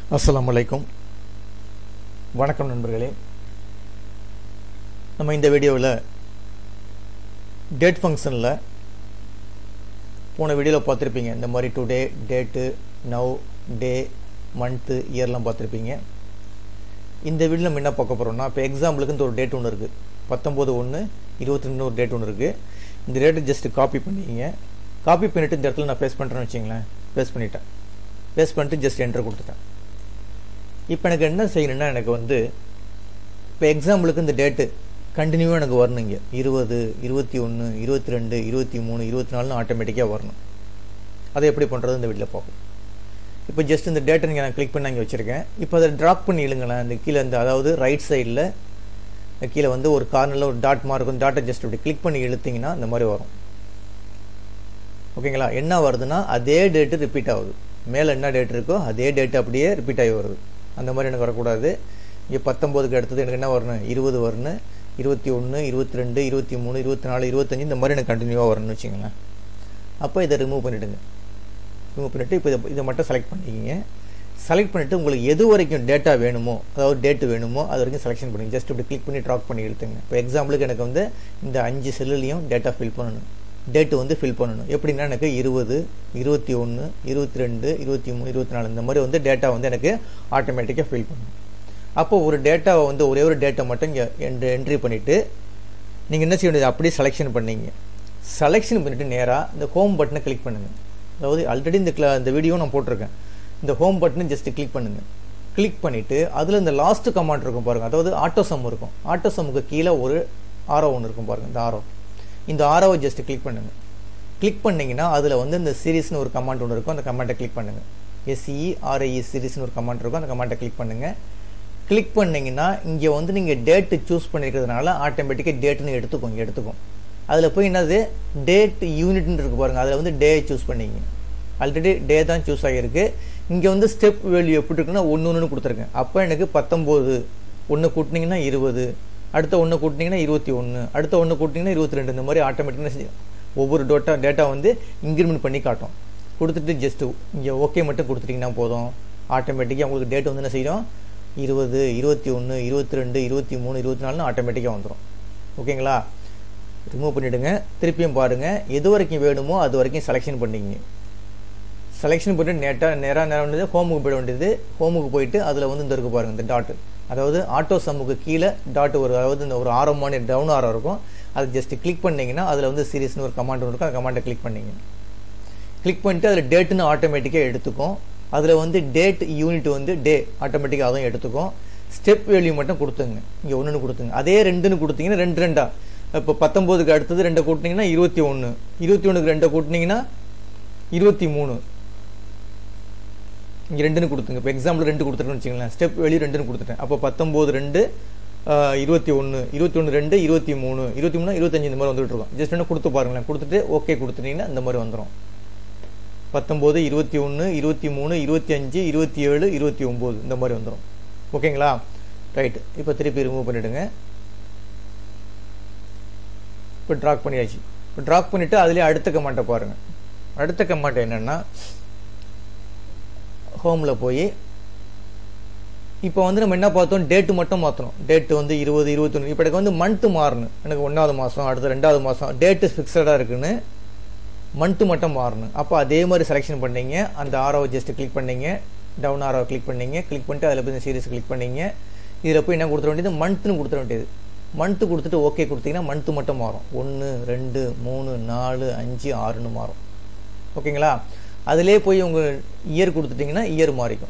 அஸ்ஸலாமு அலைக்கும் வணக்கம் நண்பர்களே நம்ம இந்த வீடியோவில் டேட் ஃபங்க்ஷனில் போன வீடியோவில் பார்த்துருப்பீங்க இந்த மாதிரி today date now day month இயர்லாம் பார்த்துருப்பீங்க இந்த வீடியோ நம்ம என்ன பார்க்க போகிறோம்னா இப்போ எக்ஸாம்பிளுக்கு இந்த ஒரு டேட் ஒன்று இருக்குது பத்தொம்போது ஒன்று இருபத்தி ரெண்டு ஒரு டேட் ஒன்று இருக்குது இந்த டேட்டை ஜஸ்ட் காப்பி பண்ணிக்கிங்க காப்பி பண்ணிவிட்டு இந்த இடத்துல நான் பேஸ்ட் பண்ணுறேன்னு வச்சிங்களேன் பேஸ்ட் பண்ணிட்டேன் பேஸ்ட் பண்ணிட்டு ஜஸ்ட் என்டர் கொடுத்துட்டேன் இப்போ எனக்கு என்ன செய்யணும்னா எனக்கு வந்து இப்போ எக்ஸாம்பிளுக்கு இந்த டேட்டு கண்டினியூவாக எனக்கு வரணுங்க இருபது இருபத்தி ஒன்று இருபத்தி ரெண்டு இருபத்தி மூணு இருபத்தி நாலுன்னு ஆட்டோமேட்டிக்காக வரணும் அதை எப்படி பண்ணுறது இந்த வீட்டில் பார்ப்போம் இப்போ ஜஸ்ட் இந்த டேட்டை நீங்கள் நான் கிளிக் பண்ணி இங்கே வச்சுருக்கேன் இப்போ அதை ட்ராப் பண்ணி இழுங்களேன் இந்த கீழே இந்த அதாவது ரைட் சைடில் கீழே வந்து ஒரு கார்னரில் ஒரு டாட் மார்க் இருக்கும் டாட்டை ஜஸ்ட் இப்படி கிளிக் பண்ணி இழுத்தீங்கன்னா இந்த மாதிரி வரும் ஓகேங்களா என்ன வருதுன்னா அதே டேட்டு ரிப்பீட் ஆகுது மேலே என்ன டேட் இருக்கோ அதே டேட் அப்படியே ரிப்பீட் ஆகி வருது அந்த மாதிரி எனக்கு வரக்கூடாது இங்கே பத்தொம்போதுக்கு அடுத்தது எனக்கு என்ன வரணும் இருபது வரணும் இருபத்தி ஒன்று இருபத்தி ரெண்டு இருபத்தி மூணு இருபத்தி நாலு இருபத்தஞ்சி இந்த மாதிரி எனக்கு கண்டினியூவாக வரணும்னு வச்சுங்களேன் அப்போ இதை ரிமூவ் பண்ணிவிடுங்க ரிமூவ் பண்ணிவிட்டு இப்போ இதை இதை மட்டும் செலக்ட் பண்ணிக்கிங்க செலக்ட் பண்ணிவிட்டு உங்களுக்கு எது வரைக்கும் டேட்டா வேணுமோ அதாவது டேட்டு வேணுமோ அது வரைக்கும் செலெக்ஷன் பண்ணுங்க ஜஸ்ட் இப்படி கிளிக் பண்ணி ட்ராக் பண்ணி இழுத்துங்க இப்போ எக்ஸாம்பிளுக்கு எனக்கு வந்து இந்த அஞ்சு செல்லுலேயும் டேட்டா ஃபில் பண்ணணும் டேட்டு வந்து ஃபில் பண்ணணும் எப்படின்னா எனக்கு இருபது இருபத்தி ஒன்று இருபத்தி ரெண்டு இருபத்தி மூணு இருபத்தி நாலு இந்த மாதிரி வந்து டேட்டா வந்து எனக்கு ஆட்டோமேட்டிக்காக ஃபில் பண்ணணும் அப்போ ஒரு டேட்டாவை வந்து ஒரே ஒரு டேட்டா மட்டும் இங்கே என்ட்ரி பண்ணிவிட்டு நீங்கள் என்ன செய்ய வேண்டியது அப்படியே செலெக்ஷன் பண்ணீங்க செலெக்ஷன் பண்ணிவிட்டு நேராக இந்த ஹோம் பட்டனை கிளிக் பண்ணுங்கள் அதாவது ஆல்ரெடி இந்த கிளா இந்த வீடியோ நான் போட்டிருக்கேன் இந்த ஹோம் பட்டனை ஜஸ்ட் கிளிக் பண்ணுங்கள் கிளிக் பண்ணிவிட்டு அதில் இந்த லாஸ்ட் கமாண்ட் இருக்கும் பாருங்கள் அதாவது ஆட்டோ சம் இருக்கும் ஆட்டோ சம்முக்கு கீழே ஒரு ஆரோ ஒன்று இருக்கும் பாருங்கள் இந்த ஆரோ இந்த ஆரோவை ஜஸ்ட் கிளிக் பண்ணுங்கள் கிளிக் பண்ணிங்கன்னா அதில் வந்து இந்த சீரீஸ்னு ஒரு கமாண்ட் ஒன்று இருக்கும் அந்த கமாண்ட்டை கிளிக் பண்ணுங்கள் எஸ்இ ஆர்ஐஇ சீரீஸ்னு ஒரு கமாண்ட் இருக்கும் அந்த கமாண்ட்டை கிளிக் பண்ணுங்கள் கிளிக் பண்ணிங்கன்னா இங்கே வந்து நீங்கள் டேட்டு சூஸ் பண்ணியிருக்கிறதுனால ஆட்டோமேட்டிக்காக டேட்டுன்னு எடுத்துக்கும் எடுத்துக்கும் அதில் போய் என்னது டேட் யூனிட்னு இருக்கு பாருங்கள் அதில் வந்து டே சூஸ் பண்ணிங்க ஆல்ரெடி டே தான் சூஸ் ஆகியிருக்கு இங்கே வந்து ஸ்டெப் வேல்யூ எப்படி இருக்குன்னா ஒன்று ஒன்று கொடுத்துருக்கேன் அப்போ எனக்கு பத்தொம்போது ஒன்று கூட்டினீங்கன்னா இருபது அடுத்த ஒன்று கூட்டினீங்கன்னா இருபத்தி ஒன்று அடுத்த ஒன்று கூட்டினீங்கன்னா இருபத்தி ரெண்டு இந்த மாதிரி ஆட்டோமேட்டிக்காக ஒவ்வொரு டோட்டா டேட்டா வந்து இன்க்ரிமெண்ட் பண்ணி காட்டும் கொடுத்துட்டு ஜஸ்ட்டு இங்கே ஓகே மட்டும் கொடுத்துட்டிங்கன்னா போதும் ஆட்டோமேட்டிக்காக உங்களுக்கு டேட் வந்து என்ன செய்யும் இருபது இருபத்தி ஒன்று இருபத்தி ரெண்டு இருபத்தி மூணு இருபத்தி நாலுன்னு ஆட்டோமேட்டிக்காக வந்துடும் ஓகேங்களா ரிமூவ் பண்ணிவிடுங்க திருப்பியும் பாருங்கள் எது வரைக்கும் வேணுமோ அது வரைக்கும் செலெக்ஷன் பண்ணிங்க செலெக்ஷன் பண்ணிட்டு நேட்டாக நேராக நேரம் வேண்டியது ஹோமுக்கு போயிட வேண்டியது ஹோமுக்கு போயிட்டு அதில் வந்து இந்த இருக்கு பாருங்கள் இந்த டாட்டு அதாவது ஆட்டோ சம்முக்கு கீழே டாட் ஒரு அதாவது இந்த ஒரு ஆரம் மாதிரி டவுன் ஆரம் இருக்கும் அது ஜஸ்ட் கிளிக் பண்ணிங்கன்னா அதில் வந்து சீரியஸ்னு ஒரு கமாண்ட் ஒன்று இருக்கும் அந்த கமாண்டை கிளிக் பண்ணிங்க கிளிக் பண்ணிட்டு அதில் டேட்டுன்னு ஆட்டோமேட்டிக்காக எடுத்துக்கும் அதில் வந்து டேட் யூனிட் வந்து டே ஆட்டோமேட்டிக்காக அதுவும் எடுத்துக்கும் ஸ்டெப் வேல்யூ மட்டும் கொடுத்துங்க இங்கே ஒன்றுன்னு கொடுத்துங்க அதே ரெண்டுன்னு கொடுத்தீங்கன்னா ரெண்டு ரெண்டா இப்போ பத்தொம்போதுக்கு அடுத்தது ரெண்டை கூட்டினீங்கன்னா இருபத்தி ஒன்று இருபத்தி ஒன்றுக்கு ரெண்டை கூட்டினீங்கன்னா இருபத்தி மூணு இங்கே ரெண்டுன்னு கொடுத்துங்க இப்போ எக்ஸாம்பிள் ரெண்டு கொடுத்துருன்னு வச்சுங்களேன் ஸ்டெப் வெளியே ரெண்டுன்னு கொடுத்துட்டேன் அப்போ பத்தொம்போது ரெண்டு இருபத்தி ஒன்று இருபத்தி ஒன்று ரெண்டு இருபத்தி மூணு இருபத்தி மூணு இருபத்தஞ்சு இந்த மாதிரி வந்துட்டு இருக்கோம் ஜஸ்ட் என்ன கொடுத்து பாருங்களேன் கொடுத்துட்டு ஓகே கொடுத்துட்டீங்கன்னா இந்த மாதிரி வந்துடும் பத்தொம்போது இருபத்தி ஒன்று இருபத்தி மூணு இருபத்தி அஞ்சு இருபத்தி ஏழு இருபத்தி ஒம்பது இந்த மாதிரி வந்துடும் ஓகேங்களா ரைட்டு இப்போ திருப்பி ரிமூவ் பண்ணிவிடுங்க இப்போ ட்ராக் பண்ணியாச்சு இப்போ ட்ராக் பண்ணிவிட்டு அதுலேயே அடுத்த கமாண்ட்டை பாருங்கள் அடுத்த கமாண்ட் என்னென்னா ஹோமில் போய் இப்போ வந்து நம்ம என்ன பார்த்தோம் டேட்டு மட்டும் மாற்றணும் டேட்டு வந்து இருபது இருபத்தொன்று இப்போ எனக்கு வந்து மந்த்து மாறணும் எனக்கு ஒன்றாவது மாதம் அடுத்து ரெண்டாவது மாதம் டேட்டு ஃபிக்ஸடாக இருக்குன்னு மந்த்து மட்டும் மாறணும் அப்போ அதே மாதிரி செலெக்ஷன் பண்ணீங்க அந்த ஆரோவை ஜஸ்ட் கிளிக் பண்ணீங்க டவுன் ஆரோவை கிளிக் பண்ணீங்க கிளிக் பண்ணிட்டு அதில் போய் சீரீஸ் கிளிக் பண்ணீங்க இதில் போய் என்ன கொடுத்துட வேண்டியது மந்த்துன்னு கொடுத்துட வேண்டியது மந்த்து கொடுத்துட்டு ஓகே கொடுத்தீங்கன்னா மந்த்து மட்டும் மாறும் ஒன்று ரெண்டு மூணு நாலு அஞ்சு ஆறுன்னு மாறும் ஓகேங்களா அதிலே போய் உங்கள் இயர் கொடுத்துட்டிங்கன்னா இயர் மாறிக்கும்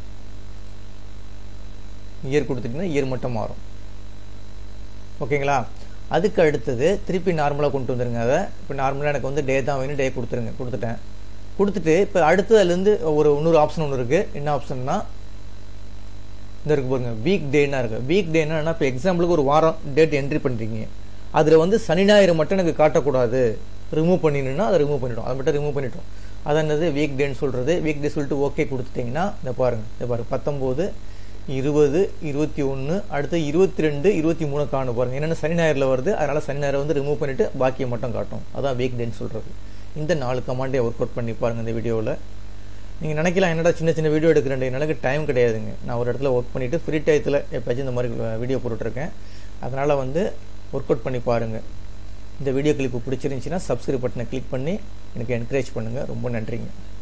இயர் கொடுத்துட்டிங்கன்னா இயர் மட்டும் மாறும் ஓகேங்களா அதுக்கு அடுத்தது திருப்பி நார்மலாக கொண்டு வந்துருங்க அதை இப்போ நார்மலாக எனக்கு வந்து டே தான் வேணும் டே கொடுத்துருங்க கொடுத்துட்டேன் கொடுத்துட்டு இப்போ அடுத்ததுலேருந்து ஒரு இன்னொரு ஆப்ஷன் ஒன்று இருக்குது என்ன ஆப்ஷன்னா இந்த இருக்கு பாருங்க வீக் டேனா இருக்கு வீக் டேனா இப்போ எக்ஸாம்பிளுக்கு ஒரு வாரம் டேட் என்ட்ரி பண்ணுறீங்க அதில் வந்து சனி ஞாயிறு மட்டும் எனக்கு காட்டக்கூடாது ரிமூவ் பண்ணிடணும்னா அதை ரிமூவ் பண்ணிட்டோம் அதை மட்டும் ரிமூவ் பண்ணிட்டோம் அது என்னது வீக் டேன்னு சொல்கிறது வீக் டே சொல்லிட்டு ஓகே கொடுத்துட்டிங்கன்னா இந்த பாருங்கள் இந்த பாருங்கள் பத்தொம்போது இருபது இருபத்தி ஒன்று அடுத்து இருபத்தி ரெண்டு இருபத்தி மூணு காணும் பாருங்கள் என்னென்ன சனி ஞாயிறில் வருது அதனால் சனி ஞாயிறு வந்து ரிமூவ் பண்ணிவிட்டு பாக்கியை மட்டும் காட்டும் அதான் வீக் டேன்னு சொல்கிறது இந்த நாலு கமாண்டே ஒர்க் அவுட் பண்ணி பாருங்கள் இந்த வீடியோவில் நீங்கள் நினைக்கலாம் என்னடா சின்ன சின்ன வீடியோ எடுக்கிறேன் எனக்கு டைம் கிடையாதுங்க நான் ஒரு இடத்துல ஒர்க் பண்ணிவிட்டு ஃப்ரீ டயத்தில் எப்போச்சும் இந்த மாதிரி வீடியோ போட்டுட்ருக்கேன் அதனால் வந்து ஒர்க் அவுட் பண்ணி பாருங்கள் இந்த வீடியோ கிளிப்பு பிடிச்சிருந்துச்சின்னா சப்ஸ்கிரைப் பட்டனை கிளிக் பண்ணி எனக்கு என்கரேஜ் பண்ணுங்கள் ரொம்ப நன்றிங்க